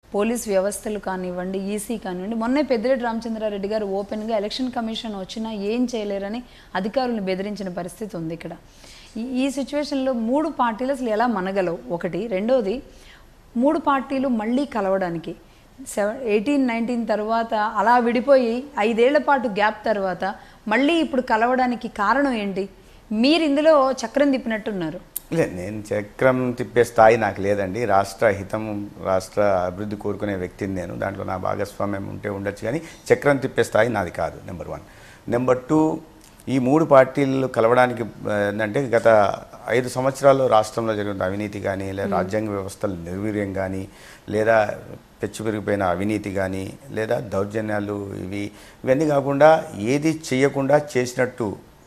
Police వ్యవస్థలు కానివ్వండి EC కానివ్వండి మొన్నే పెద్దిరెడ్డి రామచంద్రారెడ్డి గారు ఓపెన్గా ఎలక్షన్ కమిషన్ వచ్చినా ఏం చేయలేరని అధికారులను బెదిరించిన పరిస్థితి ఉంది ఇక్కడ ఈ ఈ సిచ్యువేషన్లో మూడు పార్టీలు అసలు ఎలా మనగలవు ఒకటి రెండోది మూడు పార్టీలు మళ్ళీ కలవడానికి సెవెన్ ఎయిటీన్ నైన్టీన్ తర్వాత అలా విడిపోయి ఐదేళ్ల పాటు గ్యాప్ తర్వాత మళ్ళీ ఇప్పుడు కలవడానికి కారణం ఏంటి మీరు ఇందులో చక్రం తిప్పినట్టున్నారు లేదు నేను చక్రం తిప్పే స్థాయి నాకు లేదండి రాష్ట్ర హితం రాష్ట్ర అభివృద్ధి కోరుకునే వ్యక్తిని నేను దాంట్లో నా భాగస్వామ్యం ఉంటే ఉండొచ్చు కానీ చక్రం తిప్పే స్థాయి నాది కాదు నెంబర్ వన్ నెంబర్ టూ ఈ మూడు పార్టీలు కలవడానికి ఆ, అంటే గత ఐదు సంవత్సరాల్లో రాష్ట్రంలో జరిగిన అవినీతి కానీ లేదా రాజ్యాంగ వ్యవస్థల నిర్వీర్యం కానీ లేదా పెచ్చు పెరిగిపోయిన అవినీతి కానీ లేదా దౌర్జన్యాలు ఇవి ఇవన్నీ కాకుండా ఏది చేయకుండా చేసినట్టు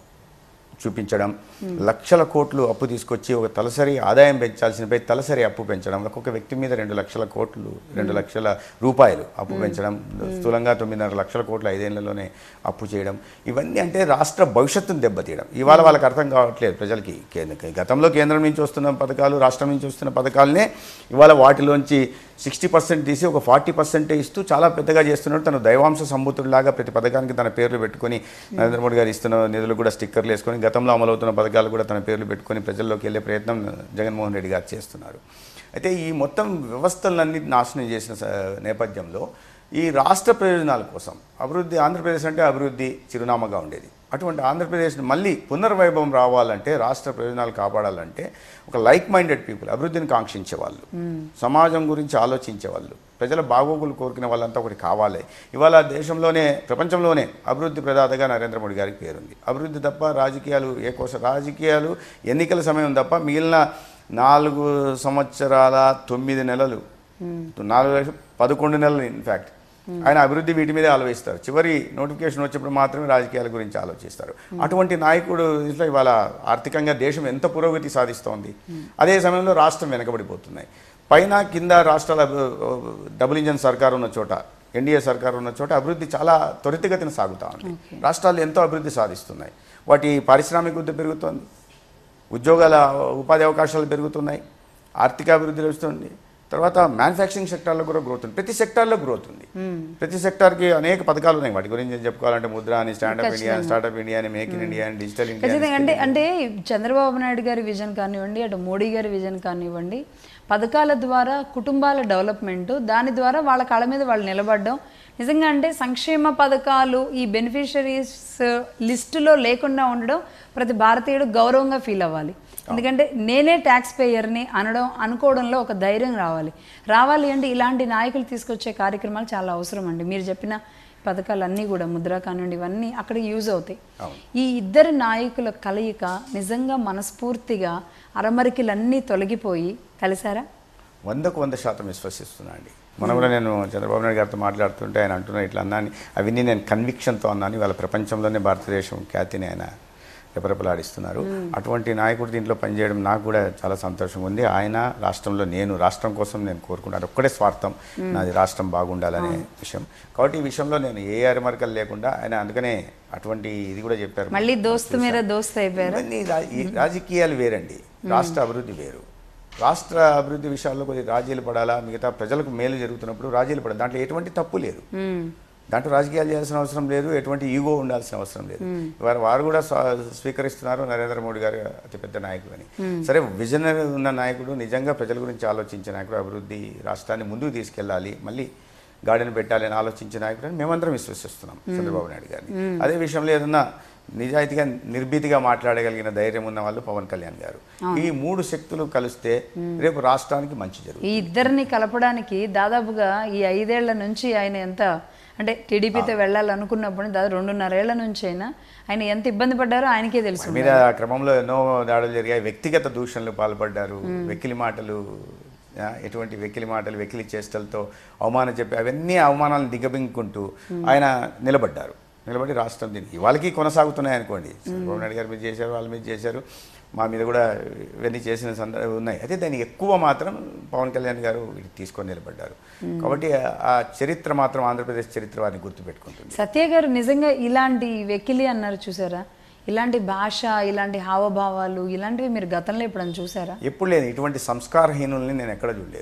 చూపించడం లక్షల కోట్లు అప్పు తీసుకొచ్చి ఒక తలసరి ఆదాయం పెంచాల్సినపై తలసరి అప్పు పెంచడం ఒక్కొక్క వ్యక్తి మీద రెండు లక్షల కోట్లు రెండు లక్షల రూపాయలు అప్పు పెంచడం స్థూలంగా తొమ్మిదిన్నర లక్షల కోట్లు ఐదేళ్లలోనే అప్పు చేయడం ఇవన్నీ అంటే రాష్ట్ర భవిష్యత్తును దెబ్బతీయడం ఇవాళ వాళ్ళకి అర్థం కావట్లేదు ప్రజలకి కేంద్ర- గతంలో కేంద్రం నుంచి వస్తున్న పథకాలు రాష్ట్రం నుంచి వస్తున్న పథకాలనే ఇవాళ వాటిలోంచి సిక్స్టీ పర్సెంట్ తీసి ఒక ఫార్టీ పర్సెంటే ఇస్తూ చాలా పెద్దగా చేస్తున్నాడు తను దైవాంశ సంబూతుడిలాగా ప్రతి పథకానికి తన పేర్లు పెట్టుకొని నరేంద్ర మోడీ గారు ఇస్తున్న నిధులు కూడా స్టిక్కర్లు వేసుకొని గతంలో అమలవుతున్న పథకాలు కూడా తన పేర్లు పెట్టుకొని ప్రజల్లోకి వెళ్ళే ప్రయత్నం జగన్మోహన్ రెడ్డి గారు చేస్తున్నారు అయితే ఈ మొత్తం వ్యవస్థలన్నీ నాశనం చేసిన స- నేపథ్యంలో ఈ రాష్ట్ర ప్రయోజనాల కోసం అభివృద్ధి ఆంధ్రప్రదేశ్ అంటే అభివృద్ధి చిరునామాగా ఉండేది అటువంటి ఆంధ్రప్రదేశ్ మళ్ళీ పునర్వైభవం రావాలంటే రాష్ట్ర ప్రయోజనాలు కాపాడాలంటే ఒక లైక్ మైండెడ్ పీపుల్ అభివృద్ధిని కాంక్షించే వాళ్ళు సమాజం గురించి ఆలోచించే వాళ్ళు ప్రజల బాగోగులు కోరుకునే వాళ్ళంతా ఒకటి కావాలి ఇవాళ దేశంలోనే ప్రపంచంలోనే అభివృద్ధి ప్రదాతగా నరేంద్ర మోడీ గారికి పేరుంది అభివృద్ధి తప్ప రాజకీయాలు ఏ కోస రాజకీయాలు ఎన్నికల సమయం తప్ప మిగిలిన నాలుగు సంవత్సరాల తొమ్మిది నెలలు నాలుగు లక్ష- పదకొండు నెలలు ఇన్ఫ్యాక్ట్ ఆయన అభివృద్ధి వీటి మీదే ఆలోచిస్తారు చివరి నోటిఫికేషన్ వచ్చినప్పుడు మాత్రమే రాజకీయాల గురించి ఆలోచిస్తారు అటువంటి నాయకుడు ఇట్లా ఇవాళ ఆర్థికంగా దేశం ఎంత పురోగతి సాధిస్తోంది అదే సమయంలో రాష్ట్రం వెనకబడిపోతున్నాయి పైన కింద రాష్ట్రాల అభి- డబుల్ ఇంజన్ సర్కార్ ఉన్న చోట ఎన్డీఏ సర్కార్ ఉన్న చోట అభివృద్ధి చాలా త్వరితగతిన సాగుతూ ఉంది రాష్ట్రాలు ఎంతో అభివృద్ధి సాధిస్తున్నాయి వాటి పారిశ్రామిక వృద్ధి పెరుగుతోంది ఉద్యోగాల ఉపాధి అవకాశాలు పెరుగుతున్నాయి ఆర్థిక అభివృద్ధి లభిస్తుంది తర్వాత మ్యానుఫ్యాక్చరింగ్ సెక్టార్లో కూడా గ్రోత్ ఉంది ప్రతి సెక్టార్లో గ్రోత్ ఉంది ప్రతి సెక్టార్కి అనేక పథకాలు ఉన్నాయి వాటి గురించి నేను చెప్పుకోవాలంటే ముద్ర అని స్టాండప్ ఇండియా అని స్టార్టప్ ఇండియా అని మేక్ ఇన్ ఇండియా అని డిజిటల్ ఇండియా అని ఖచ్చితంగా అంటే అంటే చంద్రబాబు నాయుడు గారి విజన్ కానివ్వండి అటు మోడీ గారి విజన్ కానివ్వండి పథకాల ద్వారా కుటుంబాల డెవలప్మెంట్ దాని ద్వారా వాళ్ళ కాళ్ళ మీద వాళ్ళు నిలబడడం నిజంగా అంటే సంక్షేమ పథకాలు ఈ బెనిఫిషరీస్ లిస్టులో లేకుండా ఉండడం ప్రతి భారతీయుడు గౌరవంగా ఫీల్ అవ్వాలి ఎందుకంటే నేనే ట్యాక్స్ పేయర్ని అనడం అనుకోవడంలో ఒక ధైర్యం రావాలి రావాలి అంటే ఇలాంటి నాయకులు తీసుకొచ్చే కార్యక్రమాలు చాలా అవసరం అండి మీరు చెప్పిన పథకాలు అన్నీ కూడా ముద్ర కానివ్వండి ఇవన్నీ అక్కడ యూజ్ అవుతాయి అవును. ఈ ఇద్దరు నాయకుల కలయిక నిజంగా మనస్ఫూర్తిగా అరమరికలన్నీ తొలగిపోయి కలిసారా వందకు వంద శాతం విశ్వసిస్తున్నా అండి మొన్న కూడా నేను చంద్రబాబు నాయుడు గారితో మాట్లాడుతుంటే ఆయన అంటున్నా ఇట్లా అన్నాను అవన్నీ నేను కన్విక్షన్తో అన్నాను వాళ్ళ ప్రపంచంలోనే భారతదేశం ఖ్యాతిని ఆయన రెపరెపలాడిస్తున్నారు అటువంటి నాయకుడు దీంట్లో పనిచేయడం నాకు కూడా చాలా సంతోషంగా ఉంది ఆయన రాష్ట్రంలో నేను రాష్ట్రం కోసం నేను కోరుకుంటాను ఒక్కడే స్వార్థం నాది రాష్ట్రం బాగుండాలనే విషయం కాబట్టి ఈ విషయంలో నేను ఏ అరమరికలు లేకుండా ఆయన అందుకనే అటువంటి ఇది కూడా చెప్పారు మళ్ళీ దోస్తు మీద దోస్తు అయిపోయారు ఇవన్నీ రా- ఈ రాజకీయాలు వేరండి రాష్ట్ర అభివృద్ధి వేరు రాష్ట్ర అభివృద్ధి విషయాల్లో కొద్దిగా రాజీలు పడాలా మిగతా ప్రజలకు మేలు జరుగుతున్నప్పుడు రాజీలు పడాలి దాంట్లో ఎటువంటి తప్పు లేదు దాంట్లో రాజకీయాలు చేయాల్సిన అవసరం లేదు ఎటువంటి ఈగో ఉండాల్సిన అవసరం లేదు వారు వారు కూడా స్వ- స్వీకరిస్తున్నారు నరేంద్ర మోడీ గారు అతిపెద్ద నాయకుడు అని సరే విజనరీ ఉన్న నాయకుడు నిజంగా ప్రజల గురించి ఆలోచించే నాయకుడు అభివృద్ధి రాష్ట్రాన్ని ముందుకు తీసుకెళ్ళాలి మళ్ళీ గాడిని పెట్టాలి అని ఆలోచించే నాయకుడు అని మేమందరం విశ్వసిస్తున్నాం చంద్రబాబు నాయుడు గారిని అదే విషయంలో ఏదన్నా నిజాయితీగా నిర్భీతిగా మాట్లాడగలిగిన ధైర్యం ఉన్న వాళ్ళు పవన్ కళ్యాణ్ గారు ఈ మూడు శక్తులు కలిస్తే రేపు రాష్ట్రానికి మంచి జరుగుతుంది ఈ ఇద్దరిని కలపడానికి దాదాపుగా ఈ ఐదేళ్ల నుంచి ఆయన ఎంత అంటే టీడీపీతో వెళ్ళాలనుకున్నప్పుడు దాదాపు రెండున్నరేళ్ల నుంచి అయినా ఆయన ఎంత ఇబ్బంది పడ్డారో ఆయనకే తెలుసు మీద ఆ క్రమంలో ఎన్నో దాడులు జరిగాయి వ్యక్తిగత దూషణలు పాల్పడ్డారు వెకిలి మాటలు ఆ, ఎటువంటి వెకిలి మాటలు వెకిలి చేష్టలతో అవమానం చెప్పి అవన్నీ అవమానాలను దిగబింకుంటూ ఆయన నిలబడ్డారు నిలబడి రాష్ట్రం దీనికి వాళ్ళకి కొనసాగుతున్నాయి అనుకోండి చంద్రబాబు నాయుడు గారి మీద చేశారు వాళ్ళ మీద చేశారు మా మీద కూడా ఇవన్నీ చేసిన సందర్భం ఉన్నాయి అయితే దానికి ఎక్కువ మాత్రం పవన్ కళ్యాణ్ గారు ఇది తీసుకొని నిలబడ్డారు కాబట్టి ఆ- ఆ చరిత్ర మాత్రం ఆంధ్రప్రదేశ్ చరిత్ర వారిని గుర్తుపెట్టుకుంటుంది సత్య గారు నిజంగా ఇలాంటి వెకిలి అన్నారు చూసారా ఇలాంటి భాష ఇలాంటి హావభావాలు ఇలాంటివి మీరు గతంలో ఎప్పుడైనా చూసారా ఎప్పుడు లేదు ఇటువంటి సంస్కారహీనుల్ని నేను ఎక్కడ చూడలేదు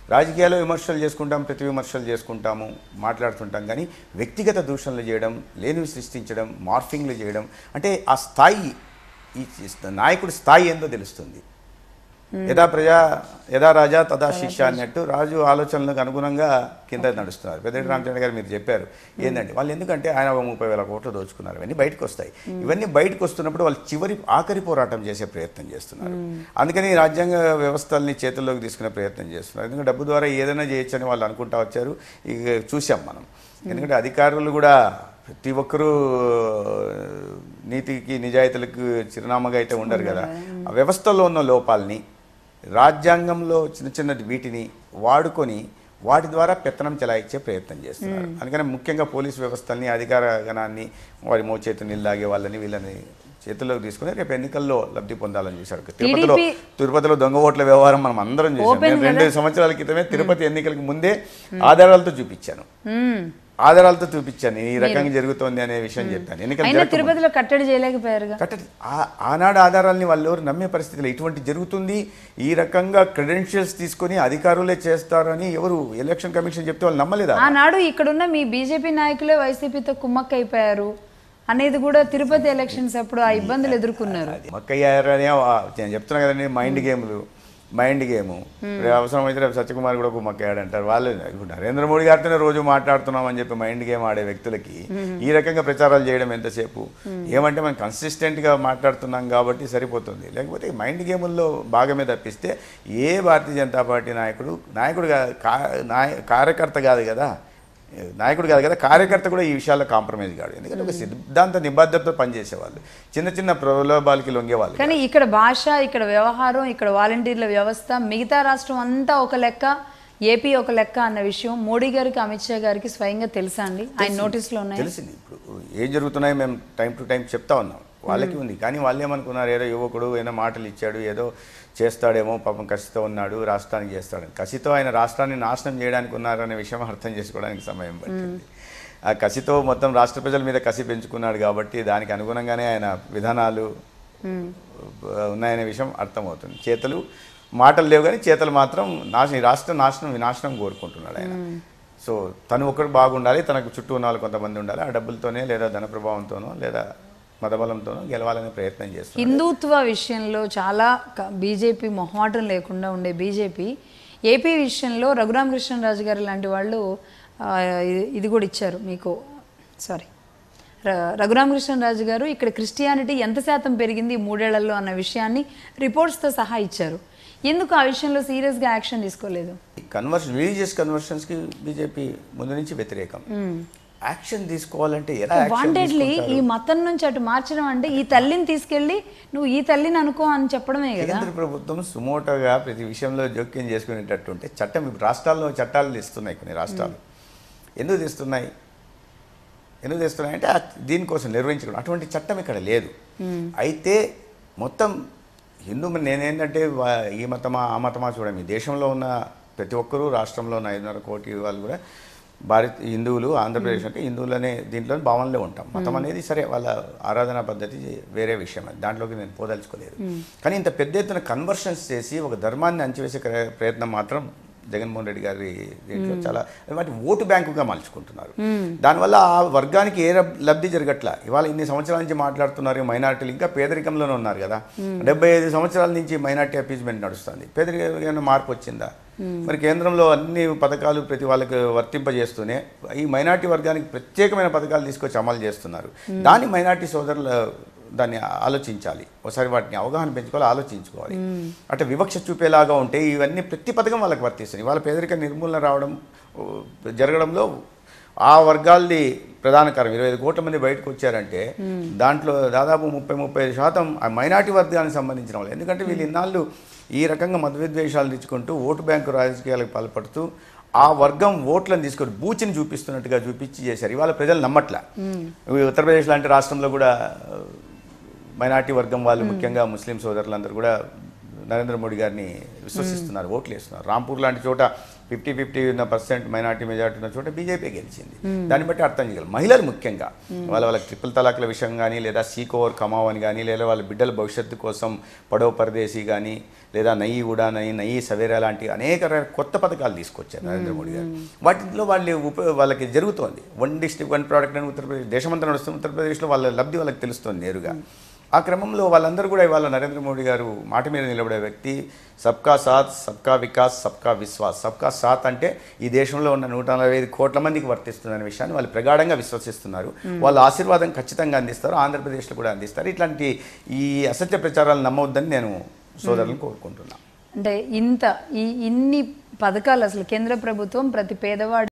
రాజకీయాల్లో విమర్శలు చేసుకుంటాం ప్రతి విమర్శలు చేసుకుంటాము మాట్లాడుతుంటాం కానీ వ్యక్తిగత దూషణలు చేయడం లేనివి సృష్టించడం మార్ఫింగ్లు చేయడం అంటే ఆ స్థాయి ఈ నాయకుడి స్థాయి ఏందో తెలుస్తుంది యథా ప్రజా యథా రాజా తదా శిష్య అన్నట్టు రాజు ఆలోచనలకు అనుగుణంగా కింద నడుస్తున్నారు పెద్దరెడ్డి రామచంద్ర గారు మీరు చెప్పారు ఏంటంటే వాళ్ళు ఎందుకంటే ఆయన ఒక ముప్పై వేల కోట్లు దోచుకున్నారు ఇవన్నీ బయటకు వస్తాయి ఇవన్నీ బయటకు వస్తున్నప్పుడు వాళ్ళు చివరి ఆఖరి పోరాటం చేసే ప్రయత్నం చేస్తున్నారు అందుకని రాజ్యాంగ వ్యవస్థల్ని చేతుల్లోకి తీసుకునే ప్రయత్నం చేస్తున్నారు ఎందుకంటే డబ్బు ద్వారా ఏదైనా చేయొచ్చని వాళ్ళు అనుకుంటా వచ్చారు ఇక చూసాం మనం ఎందుకంటే అధికారులు కూడా ప్రతి ఒక్కరూ నీతికి నిజాయితీలకు చిరునామాగా అయితే ఉండరు కదా ఆ వ్యవస్థలో ఉన్న లోపాలని రాజ్యాంగంలో చిన్న చిన్న వీటిని వాడుకొని వాటి ద్వారా పెత్తనం చెలాయించే ప్రయత్నం చేస్తున్నారు అందుకని ముఖ్యంగా పోలీస్ వ్యవస్థల్ని అధికార గణాన్ని వారి మోచేతి నిల్లాగే వాళ్ళని వీళ్ళని చేతుల్లోకి తీసుకుని రేపు ఎన్నికల్లో లబ్ధి పొందాలని చూశారు తిరుపతిలో TDP తిరుపతిలో దొంగ ఓట్ల వ్యవహారం మనం అందరం చూసాం Open నేను రెండు సంవత్సరాల క్రితమే తిరుపతి ఎన్నికలకు ముందే ఆధారాలతో చూపించాను మ్మ్. ఆధారాలతో చూపించాను ఈ రకంగా జరుగుతోంది అనే విషయం చెప్పాను ఎన్నికలు అయినా జరగక ముందు. తిరుపతిలో కట్టడి చేయలేకపోయారుగా కట్ట ఆ- ఆనాడు ఆధారాలని వాళ్ళు ఎవరు నమ్మే పరిస్థితిలో ఇటువంటి జరుగుతుంది ఈ రకంగా క్రెడెన్షియల్స్ తీసుకొని అధికారులే చేస్తారని ఎవరు ఎలక్షన్ కమిషన్ చెప్తే వాళ్ళు నమ్మలేదా ఆనాడు ఇక్కడున్న మీ బీజేపీ నాయకులే వైసీపీతో కుమ్మక్క అయిపోయారు అనేది కూడా తిరుపతి ఎలక్షన్స్ అప్పుడు ఆ ఇబ్బందులు ఎదుర్కొన్నారు అది మక్కయ్యారనే ఆ- నేను చెప్తున్నా కదండి మైండ్ గేమ్లు మైండ్ గేమ్ అవసరమైతే రేపు సత్యకుమార్ కూడా ఒక మక్కయ్యాడు అంటారు వాళ్ళు ఇప్పుడు నరేంద్ర మోడీ గారితోనే రోజు మాట్లాడుతున్నాం అని చెప్పి మైండ్ గేమ్ ఆడే వ్యక్తులకి ఈ రకంగా ప్రచారాలు చేయడం ఎంతసేపు ఏమంటే మనం కన్సిస్టెంట్ గా మాట్లాడుతున్నాం కాబట్టి సరిపోతుంది లేకపోతే ఈ మైండ్ గేముల్లో భాగమే తప్పిస్తే ఏ భారతీయ జనతా పార్టీ నాయకుడు నాయకుడు కాదు కా- నాయ- కార్యకర్త కాదు కదా నాయకుడు కాదు కదా కార్యకర్త కూడా ఈ విషయాల్లో కాంప్రమైజ్ కాదు ఎందుకంటే ఒక సిద్ధాంత నిబద్ధతతో పనిచేసేవాళ్ళు చిన్న చిన్న ప్రలోభాలకి లొంగేవాళ్ళు కానీ ఇక్కడ భాష ఇక్కడ వ్యవహారం ఇక్కడ వాలంటీర్ల వ్యవస్థ మిగతా రాష్ట్రం అంతా ఒక లెక్క ఏపీ ఒక లెక్క అన్న విషయం మోడీ గారికి అమిత్ షా గారికి స్వయంగా తెలుసా అండి ఆయన నోటీసులో ఉన్నాయి తెలిసింది ఇప్పుడు ఏం జరుగుతున్నాయో మేము టైం టు టైం చెప్తా ఉన్నాం వాళ్ళకి ఉంది కానీ వాళ్ళు ఏమనుకున్నారు ఏదో యువకుడు ఏదో మాటలు ఇచ్చాడు ఏదో చేస్తాడేమో పాపం కసితో ఉన్నాడు రాష్ట్రానికి చేస్తాడు కసితో ఆయన రాష్ట్రాన్ని నాశనం చేయడానికి ఉన్నారనే విషయం అర్థం చేసుకోవడానికి సమయం పట్టింది ఆ కసితో మొత్తం రాష్ట్ర ప్రజల మీద కసి పెంచుకున్నాడు కాబట్టి దానికి అనుగుణంగానే ఆయన విధానాలు ఉన్నాయనే విషయం అర్థమవుతుంది చేతలు మాటలు లేవు కానీ చేతలు మాత్రం నాశనం ఈ రాష్ట్రం నాశనం వినాశనం కోరుకుంటున్నాడు ఆయన సో తను ఒకరు బాగుండాలి తనకు చుట్టూ ఉన్న వాళ్ళు కొంతమంది ఉండాలి ఆ డబ్బులతోనే లేదా ధన ప్రభావంతోనో లేదా మతబలంతోనో గెలవాలనే ప్రయత్నం చేస్తున్నారు హిందుత్వ విషయంలో చాలా బీజేపీ మొహమాటం లేకుండా ఉండే బీజేపీ ఏపీ విషయంలో రఘురామ కృష్ణరాజు గారు లాంటి వాళ్ళు ఆ, ఇది- ఇది కూడా ఇచ్చారు మీకు సారీ రఘురామకృష్ణరాజు గారు ఇక్కడ క్రిస్టియానిటీ ఎంత శాతం పెరిగింది ఈ మూడేళ్లలో అన్న విషయాన్ని రిపోర్ట్స్తో సహా ఇచ్చారు ఎందుకు ఆ విషయంలో సీరియస్గా యాక్షన్ తీసుకోలేదు కన్వర్షన్ రిలీజియస్ కన్వర్షన్స్కి బీజేపీ ముందు నుంచి వ్యతిరేకం యాక్షన్ తీసుకోవాలంటే ఎలా యాక్షన్ వాంటెడ్లీ తీసుకుంటారు? ఈ మతం నుంచి అటు మార్చడం అంటే ఈ తల్లిని తీసుకెళ్ళి నువ్వు ఈ తల్లిని అనుకో అని చెప్పడమే కదా కేంద్ర ప్రభుత్వం సుమోటోగా ప్రతి విషయంలో జోక్యం చేసుకునేటట్టు ఉంటే చట్టం ఇప్పుడు రాష్ట్రాల్లో చట్టాలు తీస్తున్నాయి కొన్ని రాష్ట్రాలు ఎందుకు తీస్తున్నాయి ఎందుకు తీస్తున్నాయి అంటే ఆ దీనికోసం నిర్వహించడం అటువంటి చట్టం ఇక్కడ లేదు అయితే మొత్తం హిందూ నేనేంటంటే వా- ఈ మతమా ఆ మతమా చూడడం ఈ దేశంలో ఉన్న ప్రతి ఒక్కరూ రాష్ట్రంలో ఉన్న ఐదున్నర కోటి వాళ్ళు కూడా భారత్ హిందువులు ఆంధ్రప్రదేశ్ అంటే హిందువులు అనే దీంట్లో భావనలో ఉంటాం మతం అనేది సరే వాళ్ళ ఆరాధనా పద్ధతి వేరే విషయం అది దాంట్లోకి నేను పోదలుచుకోలేదు కానీ ఇంత పెద్ద ఎత్తున కన్వర్షన్స్ చేసి ఒక ధర్మాన్ని అంచివేసే క్ర- ప్రయత్నం మాత్రం జగన్మోహన్ రెడ్డి గారి దీంట్లో చాలా వాటి ఓటు బ్యాంకుగా మలుచుకుంటున్నారు దానివల్ల ఆ వర్గానికి ఏ రబ్- లబ్ధి జరగట్లా ఇవాళ ఇన్ని సంవత్సరాల నుంచి మాట్లాడుతున్నారు మైనార్టీలు ఇంకా పేదరికంలోనే ఉన్నారు కదా డెబ్బై ఐదు సంవత్సరాల నుంచి మైనార్టీ అపీజ్మెంట్ నడుస్తుంది పేదరికం ఏమైనా మార్పు వచ్చిందా మరి కేంద్రంలో అన్ని పథకాలు ప్రతి వాళ్ళకి వర్తింపజేస్తూనే ఈ మైనార్టీ వర్గానికి ప్రత్యేకమైన పథకాలు తీసుకొచ్చి అమలు చేస్తున్నారు దాన్ని మైనార్టీ సోదరుల దాన్ని ఆలోచించాలి ఒకసారి వాటిని అవగాహన పెంచుకోవాలి ఆలోచించుకోవాలి అంటే వివక్ష చూపేలాగా ఉంటే ఇవన్నీ ప్రతి పథకం వాళ్ళకి వర్తిస్తుంది వాళ్ళ పేదరిక నిర్మూలన రావడం ఓ, జరగడంలో ఆ వర్గాల్ది ప్రధాన కారణం ఇరవై ఐదు కోట్ల మంది బయటకు వచ్చారంటే దాంట్లో దాదాపు ముప్పై ముప్పై ఐదు శాతం ఆ మైనార్టీ వర్గానికి సంబంధించిన వాళ్ళు ఎందుకంటే వీళ్ళు ఇన్నాళ్ళు ఈ రకంగా మత విద్వేషాలు తెచ్చుకుంటూ ఓటు బ్యాంకు రాజకీయాలకు పాల్పడుతూ ఆ వర్గం ఓట్లను తీసుకొని బూచిని చూపిస్తున్నట్టుగా చూపించి చేశారు ఇవాళ ప్రజలు నమ్మట్ల ఉత్తరప్రదేశ్ లాంటి రాష్ట్రంలో కూడా ఆ, మైనార్టీ వర్గం వాళ్ళు ముఖ్యంగా ముస్లిం సోదరులందరూ కూడా నరేంద్ర మోడీ గారిని విశ్వసిస్తున్నారు ఓట్లు వేస్తున్నారు రాంపూర్ లాంటి చోట ఫిఫ్టీ ఫిఫ్టీ ఉన్న పర్సెంట్ మైనార్టీ మెజార్టీ ఉన్న చోట బీజేపీ గెలిచింది దాన్ని బట్టి అర్థం చేయగలం మహిళలు ముఖ్యంగా వాళ్ళ వాళ్ళ ట్రిపుల్ తలాక్ల విషయం కానీ లేదా సీక్ ఓవర్ కమావ్ అని కానీ లేదా వాళ్ళ బిడ్డల భవిష్యత్తు కోసం పడవ పరదేశీ కానీ లేదా నయ్యి ఉడానని నయ్యి సవేరా లాంటి అనేక రకాల కొత్త పథకాలు తీసుకొచ్చారు నరేంద్ర మోడీ గారు వాటిలో వాళ్ళు ఉప వాళ్ళకి జరుగుతోంది వన్ డిస్ట్రిక్ట్ వన్ ప్రోడక్ట్ అని ఉత్తరప్రదేశ్ దేశమంతా నడుస్తుంది ఉత్తరప్రదేశ్లో వాళ్ళ లబ్ధి వాళ్ళకి తెలుస్తుంది నేరుగా ఆ క్రమంలో వాళ్ళందరూ కూడా ఇవాళ నరేంద్ర మోడీ గారు మాట మీద నిలబడే వ్యక్తి సబ్కా సాత్ సబ్కా వికాస్ సబ్కా విశ్వాస్ సబ్కా సాత్ అంటే ఈ దేశంలో ఉన్న నూట నలభై ఐదు కోట్ల మందికి వర్తిస్తుందనే విషయాన్ని వాళ్ళు ప్రగాఢంగా విశ్వసిస్తున్నారు వాళ్ళ ఆశీర్వాదం ఖచ్చితంగా అందిస్తారు ఆంధ్రప్రదేశ్లో కూడా అందిస్తారు ఇట్లాంటి ఈ అసత్య ప్రచారాలు నమ్మవద్దని నేను సోదరులను కోరుకుంటున్నాను అంటే ఇంత ఈ ఇన్ని పథకాలు అసలు కేంద్ర ప్రభుత్వం ప్రతి పేదవాడి